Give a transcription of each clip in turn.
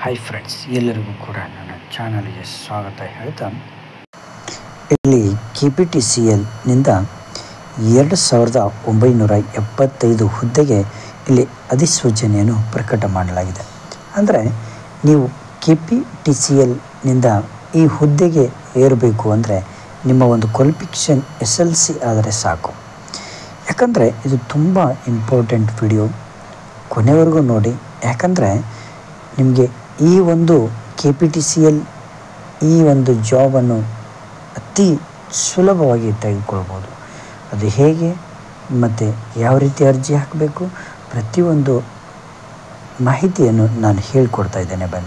hi friends ಎಲ್ಲರಿಗೂ ಕೂಡ ನನ್ನ ಚಾನಲ್ಗೆ ಸ್ವಾಗತ ಹೇಳ್ತಾ ಇಲ್ಲಿ ಕೆ ಪಿ ಟಿ ಸಿ ಎಲ್ನಿಂದ ಎರಡು ಸಾವಿರದ ಒಂಬೈನೂರ ಎಪ್ಪತ್ತೈದು ಹುದ್ದೆಗೆ ಇಲ್ಲಿ ಅಧಿಸೂಚನೆಯನ್ನು ಪ್ರಕಟ ಮಾಡಲಾಗಿದೆ ಅಂದರೆ ನೀವು ಕೆ ಪಿ ಟಿ ಸಿ ಎಲ್ನಿಂದ ಈ ಹುದ್ದೆಗೆ ಏರಬೇಕು ಅಂದರೆ ನಿಮ್ಮ ಒಂದು ಕ್ವಾಲಿಫಿಕೇಷನ್ ಎಸ್ ಎಲ್ ಸಿ ಆದರೆ ಸಾಕು ಯಾಕಂದರೆ ಇದು ತುಂಬ ಇಂಪಾರ್ಟೆಂಟ್ ವಿಡಿಯೋ ಕೊನೆವರೆಗೂ ನೋಡಿ ಯಾಕಂದರೆ ನಿಮಗೆ ಈ ಒಂದು K P T C L ಈ ಒಂದು ಜಾಬನ್ನು ಅತಿ ಸುಲಭವಾಗಿ ತೆಗೆದುಕೊಳ್ಬೋದು ಅದು ಹೇಗೆ ಮತ್ತು ಯಾವ ರೀತಿ ಅರ್ಜಿ ಹಾಕಬೇಕು ಪ್ರತಿಯೊಂದು ಮಾಹಿತಿಯನ್ನು ನಾನು ಹೇಳಿಕೊಡ್ತಾ ಇದ್ದೇನೆ ಬನ್ನಿ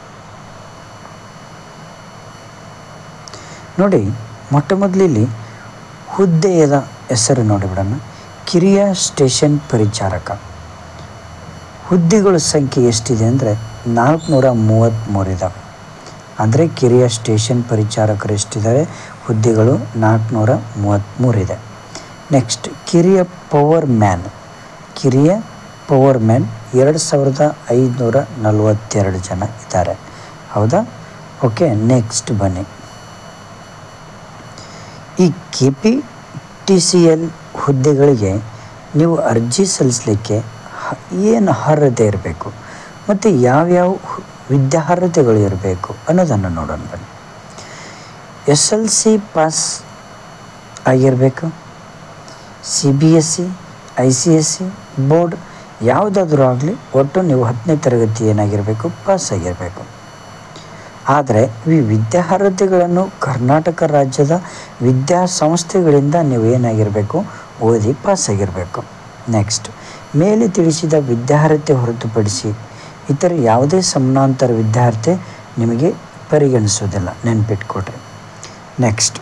ನೋಡಿ ಮೊಟ್ಟ ಮೊದಲಿಲ್ಲಿ ಹುದ್ದೆಯದ ಹೆಸರು ನೋಡಿಬಿಡೋಣ ಕಿರಿಯ ಸ್ಟೇಷನ್ ಪರಿಚಾರಕ ಹುದ್ದೆಗಳ ಸಂಖ್ಯೆ ಎಷ್ಟಿದೆ ಅಂದರೆ ನಾಲ್ಕುನೂರ ಮೂವತ್ತ್ಮೂರು ಇದ್ದಾವೆ ಅಂದರೆ ಕಿರಿಯ ಸ್ಟೇಷನ್ ಪರಿಚಾರಕರು ಎಷ್ಟಿದ್ದಾರೆ ಹುದ್ದೆಗಳು ನಾಲ್ಕುನೂರ ಮೂವತ್ತ್ಮೂರಿದೆ ನೆಕ್ಸ್ಟ್ ಕಿರಿಯ ಪವರ್ ಮ್ಯಾನ್ ಕಿರಿಯ ಪವರ್ ಮ್ಯಾನ್ ಎರಡು ಸಾವಿರದ ಐದುನೂರ ನಲವತ್ತೆರಡು ಜನ ಇದ್ದಾರೆ ಹೌದಾ ಓಕೆ ನೆಕ್ಸ್ಟ್ ಬನ್ನಿ ಈ K P T C L ಹುದ್ದೆಗಳಿಗೆ ನೀವು ಅರ್ಜಿ ಸಲ್ಲಿಸಲಿಕ್ಕೆ ಹ- ಏನು ಅರ್ಹತೆ ಇರಬೇಕು ಮತ್ತು ಯಾವ್ಯಾವ ಹು- ವಿದ್ಯಾರ್ಹತೆಗಳು ಇರಬೇಕು ಅನ್ನೋದನ್ನು ನೋಡೋಣ ಬನ್ನಿ ಎಸ್ ಎಲ್ ಸಿ ಪಾಸ್ ಆಗಿರಬೇಕು C B S C I C S C board ಯಾವುದಾದ್ರೂ ಆಗಲಿ ಒಟ್ಟು ನೀವು ಹತ್ತನೇ ತರಗತಿ ಏನಾಗಿರಬೇಕು ಪಾಸ್ ಆಗಿರಬೇಕು ಆದರೆ ಈ ವಿದ್ಯಾರ್ಹತೆಗಳನ್ನು ಕರ್ನಾಟಕ ರಾಜ್ಯದ ವಿದ್ಯಾಸಂಸ್ಥೆಗಳಿಂದ ನೀವು ಏನಾಗಿರಬೇಕು ಓದಿ ಪಾಸ್ ಆಗಿರಬೇಕು ನೆಕ್ಸ್ಟ್ ಮೇಲೆ ತಿಳಿಸಿದ ವಿದ್ಯಾರ್ಹತೆ ಹೊರತುಪಡಿಸಿ ಇತರ ಯಾವುದೇ ಸಮಾನಾಂತರ ವಿದ್ಯಾರ್ಥಿ ನಿಮಗೆ ಪರಿಗಣಿಸೋದಿಲ್ಲ ನೆನ್ಪಿಟ್ಕೊಡ್ರಿ ನೆಕ್ಸ್ಟ್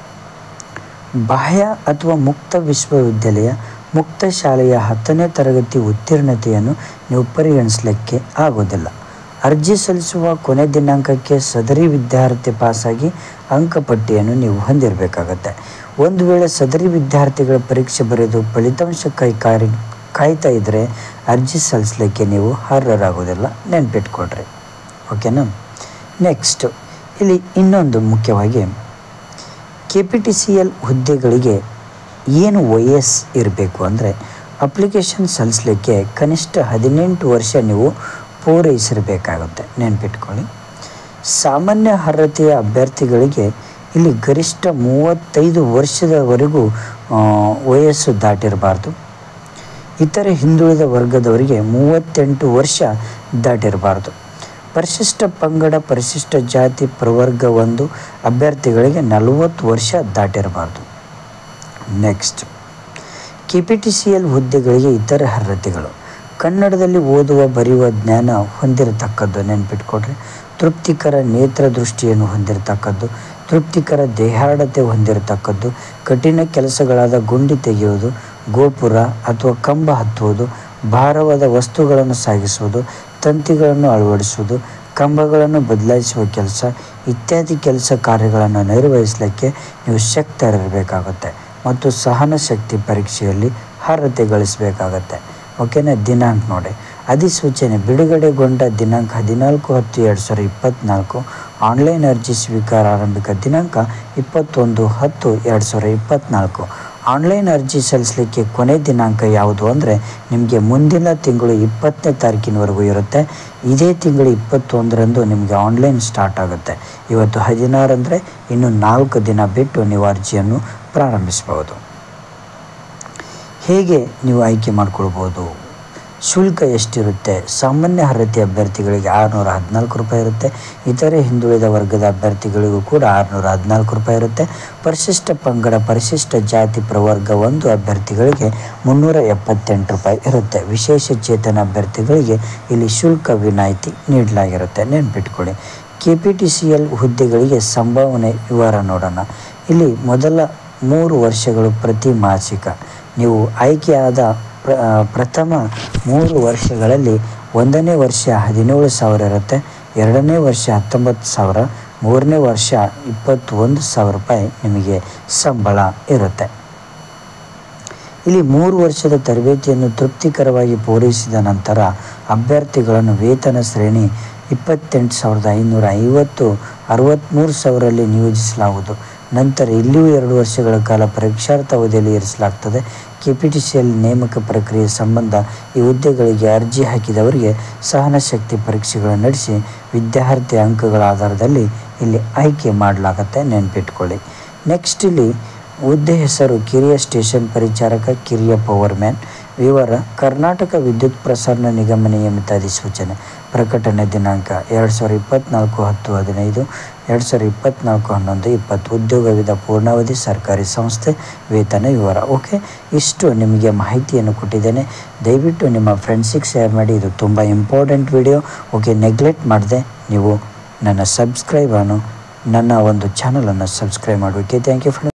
ಬಾಹ್ಯ ಅಥವಾ ಮುಕ್ತ ವಿಶ್ವವಿದ್ಯಾಲಯ ಮುಕ್ತ ಶಾಲೆಯ ಹತ್ತನೇ ತರಗತಿ ಉತ್ತೀರ್ಣತೆಯನ್ನು ನೀವು ಪರಿಗಣಿಸಲಿಕ್ಕೆ ಆಗೋದಿಲ್ಲ ಅರ್ಜಿ ಸಲ್ಲಿಸುವ ಕೊನೆ ದಿನಾಂಕಕ್ಕೆ ಸದರಿ ವಿದ್ಯಾರ್ಥಿ ಪಾಸಾಗಿ ಅಂಕಪಟ್ಟಿಯನ್ನು ನೀವು ಹೊಂದಿರಬೇಕಾಗತ್ತೆ ಒಂದು ವೇಳೆ ಸದರಿ ವಿದ್ಯಾರ್ಥಿಗಳ ಪರೀಕ್ಷೆ ಬರೆದು ಫಲಿತಾಂಶ ಕೈ ಕಾರಿ ಕಾಯ್ತಾ ಇದ್ದರೆ ಅರ್ಜಿ ಸಲ್ಲಿಸಲಿಕ್ಕೆ ನೀವು ಅರ್ಹರಾಗೋದಿಲ್ಲ ನೆನ್ಪಿಟ್ಕೊಡ್ರಿ ಓಕೆನಾ ನೆಕ್ಸ್ಟ್ ಇಲ್ಲಿ ಇನ್ನೊಂದು ಮುಖ್ಯವಾಗಿ K P T C L ಹುದ್ದೆಗಳಿಗೆ ಏನು ವಯಸ್ ಇರಬೇಕು ಅಂದರೆ ಅಪ್ಲಿಕೇಶನ್ ಸಲ್ಲಿಸಲಿಕ್ಕೆ ಕನಿಷ್ಠ ಹದಿನೆಂಟು ವರ್ಷ ನೀವು ಪೂರೈಸಿರಬೇಕಾಗುತ್ತೆ ನೆನ್ಪಿಟ್ಕೊಳ್ಳಿ ಸಾಮಾನ್ಯ ಅರ್ಹತೆಯ ಅಭ್ಯರ್ಥಿಗಳಿಗೆ ಇಲ್ಲಿ ಗರಿಷ್ಠ ಮೂವತ್ತೈದು ವರ್ಷದವರೆಗೂ ಆ, ವಯಸ್ಸು ದಾಟಿರಬಾರ್ದು ಇತರೆ ಹಿಂದುಳಿದ ವರ್ಗದವರಿಗೆ ಮೂವತ್ತೆಂಟು ವರ್ಷ ದಾಟಿರಬಾರ್ದು ಪರಿಶಿಷ್ಟ ಪಂಗಡ ಪರಿಶಿಷ್ಟ ಜಾತಿ ಪ್ರವರ್ಗ ಒಂದು ಅಭ್ಯರ್ಥಿಗಳಿಗೆ ನಲವತ್ತು ವರ್ಷ ದಾಟಿರಬಾರ್ದು next K P T C L ಹುದ್ದೆಗಳಿಗೆ ಇತರ ಅರ್ಹತೆಗಳು ಕನ್ನಡದಲ್ಲಿ ಓದುವ ಬರೆಯುವ ಜ್ಞಾನ ಹೊಂದಿರತಕ್ಕದ್ದು ನೆನ್ಪಿಟ್ಕೊಡ್ರಿ ತೃಪ್ತಿಕರ ನೇತ್ರ ದೃಷ್ಟಿಯನ್ನು ಹೊಂದಿರತಕ್ಕದ್ದು ತೃಪ್ತಿಕರ ದೇಹಾಡತೆ ಹೊಂದಿರತಕ್ಕದ್ದು ಕಠಿಣ ಕೆಲಸಗಳಾದ ಗುಂಡಿ ತೆಗೆಯುವುದು ಗೋಪುರ ಅಥವಾ ಕಂಬ ಹತ್ತುವುದು ಭಾರವಾದ ವಸ್ತುಗಳನ್ನು ಸಾಗಿಸುವುದು ತಂತಿಗಳನ್ನು ಅಳವಡಿಸುವುದು ಕಂಬಗಳನ್ನು ಬದಲಾಯಿಸುವ ಕೆಲಸ ಇತ್ಯಾದಿ ಕೆಲಸ ಕಾರ್ಯಗಳನ್ನು ನಿರ್ವಹಿಸಲಿಕ್ಕೆ ನೀವು ಶಕ್ತರಿರಬೇಕಾಗುತ್ತೆ ಮತ್ತು ಸಹನ ಶಕ್ತಿ ಪರೀಕ್ಷೆಯಲ್ಲಿ ಅರ್ಹತೆ ಗಳಿಸಬೇಕಾಗತ್ತೆ ಓಕೆನಾ ದಿನಾಂಕ ನೋಡಿ ಅಧಿಸೂಚನೆ ಬಿಡುಗಡೆಗೊಂಡ ದಿನಾಂಕ ಹದಿನಾಲ್ಕು ಹತ್ತು ಎರಡು ಸಾವಿರದ ಇಪ್ಪತ್ತ್ನಾಲ್ಕು ಆನ್ಲೈನ್ ಅರ್ಜಿ ಸ್ವೀಕಾರ ಆರಂಭಿಕ ದಿನಾಂಕ ಇಪ್ಪತ್ತೊಂದು ಹತ್ತು ಎರಡು ಸಾವಿರದ ಇಪ್ಪತ್ತ್ನಾಲ್ಕು ಆನ್ಲೈನ್ ಅರ್ಜಿ ಸಲ್ಲಿಸಲಿಕ್ಕೆ ಕೊನೆ ದಿನಾಂಕ ಯಾವುದು ಅಂದರೆ ನಿಮಗೆ ಮುಂದಿನ ತಿಂಗಳು ಇಪ್ಪತ್ತನೇ ತಾರೀಕಿನವರೆಗೂ ಇರುತ್ತೆ ಇದೇ ತಿಂಗಳು ಇಪ್ಪತ್ತೊಂದರಂದು ನಿಮಗೆ ಆನ್ಲೈನ್ ಸ್ಟಾರ್ಟ್ ಆಗುತ್ತೆ ಇವತ್ತು ಹದಿನಾರು ಅಂದರೆ ಇನ್ನು ನಾಲ್ಕು ದಿನ ಬಿಟ್ಟು ನೀವು ಅರ್ಜಿಯನ್ನು ಪ್ರಾರಂಭಿಸ್ಬೋದು ಹೇಗೆ ನೀವು ಆಯ್ಕೆ ಮಾಡ್ಕೊಳ್ಬೋದು ಶುಲ್ಕ ಎಷ್ಟಿರುತ್ತೆ ಸಾಮಾನ್ಯ ಅರ್ಹತೆ ಅಭ್ಯರ್ಥಿಗಳಿಗೆ ಆರುನೂರ ಹದಿನಾಲ್ಕು ರೂಪಾಯಿ ಇರುತ್ತೆ ಇತರೆ ಹಿಂದುಳಿದ ವರ್ಗದ ಅಭ್ಯರ್ಥಿಗಳಿಗೂ ಕೂಡ ಆರುನೂರ ಹದಿನಾಲ್ಕು ರೂಪಾಯಿ ಇರುತ್ತೆ ಪರಿಶಿಷ್ಟ ಪಂಗಡ ಪರಿಶಿಷ್ಟ ಜಾತಿ ಪ್ರವರ್ಗ ಒಂದು ಅಭ್ಯರ್ಥಿಗಳಿಗೆ ಮುನ್ನೂರ ಎಪ್ಪತ್ತೆಂಟು ರೂಪಾಯಿ ಇರುತ್ತೆ ವಿಶೇಷ ಚೇತನ ಅಭ್ಯರ್ಥಿಗಳಿಗೆ ಇಲ್ಲಿ ಶುಲ್ಕ ವಿನಾಯಿತಿ ನೀಡಲಾಗಿರುತ್ತೆ ನೆನ್ಪಿಟ್ಕೊಳ್ಳಿ K P T C L ಹುದ್ದೆಗಳಿಗೆ ಸಂಭಾವನೆ ವಿವರ ನೋಡೋಣ ಇಲ್ಲಿ ಮೊದಲ ಮೂರು ವರ್ಷಗಳು ಪ್ರತಿ ಮಾಸಿಕ ನೀವು ಆಯ್ಕೆಯಾದ ಪ್ರ ಪ್ರಥಮ ಮೂರು ವರ್ಷಗಳಲ್ಲಿ ಒಂದನೇ ವರ್ಷ ಹದಿನೇಳು ಸಾವಿರ ಇರುತ್ತೆ ಎರಡನೇ ವರ್ಷ ಹತ್ತೊಂಬತ್ತು ಸಾವಿರ ಮೂರನೇ ವರ್ಷ ಇಪ್ಪತ್ತೊಂದು ಸಾವಿರ ರೂಪಾಯಿ ನಿಮಗೆ ಸಂಬಳ ಇರುತ್ತೆ ಇಲ್ಲಿ ಮೂರು ವರ್ಷದ ತರಬೇತಿಯನ್ನು ತೃಪ್ತಿಕರವಾಗಿ ಪೂರೈಸಿದ ನಂತರ ಅಭ್ಯರ್ಥಿಗಳನ್ನು ವೇತನ ಶ್ರೇಣಿ ಇಪ್ಪತ್ತೆಂಟು ಸಾವಿರದ ಐನೂರ ಐವತ್ತು ಅರವತ್ತ್ಮೂರು ಸಾವಿರಲ್ಲಿ ನಿಯೋಜಿಸಲಾಗುವುದು ನಂತರ ಇಲ್ಲಿಯೂ ಎರಡು ವರ್ಷಗಳ ಕಾಲ ಪರೀಕ್ಷಾರ್ಥ ಅವಧಿಯಲ್ಲಿ ಇರಿಸಲಾಗ್ತದೆ ಕೆ ಪಿ ಟಿ ಸಿಯಲ್ಲಿ ನೇಮಕ ಪ್ರಕ್ರಿಯೆ ಸಂಬಂಧ ಈ ಹುದ್ದೆಗಳಿಗೆ ಅರ್ಜಿ ಹಾಕಿದವರಿಗೆ ಸಹನಶಕ್ತಿ ಪರೀಕ್ಷೆಗಳನ್ನು ನಡೆಸಿ ವಿದ್ಯಾರ್ಥಿ ಅಂಕಗಳ ಆಧಾರದಲ್ಲಿ ಇಲ್ಲಿ ಆಯ್ಕೆ ಮಾಡಲಾಗತ್ತೆ ನೆನ್ಪಿಟ್ಕೊಳ್ಳಿ ನೆಕ್ಸ್ಟ್ ಇಲ್ಲಿ ಹುದ್ದೆ ಹೆಸರು ಕಿರಿಯ ಸ್ಟೇಷನ್ ಪರಿಚಾರಕ ಕಿರಿಯ ಪವರ್ ಮ್ಯಾನ್ ವಿವರ ಕರ್ನಾಟಕ ವಿದ್ಯುತ್ ಪ್ರಸರಣ ನಿಗಮ ನಿಯಮಿತ ಅಧಿಸೂಚನೆ ಪ್ರಕಟಣೆ ದಿನಾಂಕ ಎರಡು ಸಾವಿರದ ಇಪ್ಪತ್ತ್ನಾಲ್ಕು ಹತ್ತು ಹದಿನೈದು ಎರಡು ಸಾವಿರದ ಇಪ್ಪತ್ತ್ನಾಲ್ಕು ಹನ್ನೊಂದು ಇಪ್ಪತ್ತು ಉದ್ಯೋಗವಿದ ಪೂರ್ಣಾವಧಿ ಸರ್ಕಾರಿ ಸಂಸ್ಥೆ ವೇತನ ವಿವರ ಓಕೆ ಇಷ್ಟು ನಿಮಗೆ ಮಾಹಿತಿಯನ್ನು ಕೊಟ್ಟಿದ್ದೇನೆ ದಯವಿಟ್ಟು ನಿಮ್ಮ ಫ್ರೆಂಡ್ಸಿಗೆ ಶೇರ್ ಮಾಡಿ ಇದು ತುಂಬ ಇಂಪಾರ್ಟೆಂಟ್ ವಿಡಿಯೋ ಓಕೆ ನೆಗ್ಲೆಕ್ಟ್ ಮಾಡಿದೆ ನೀವು ನನ್ನ ಸಬ್ಸ್ಕ್ರೈಬನ್ನು ನನ್ನ ಒಂದು ಚಾನಲನ್ನು ಸಬ್ಸ್ಕ್ರೈಬ್ ಮಾಡಬೇಕು ಥ್ಯಾಂಕ್ ಯು ಫ್ರೆಂಡ್ಸ್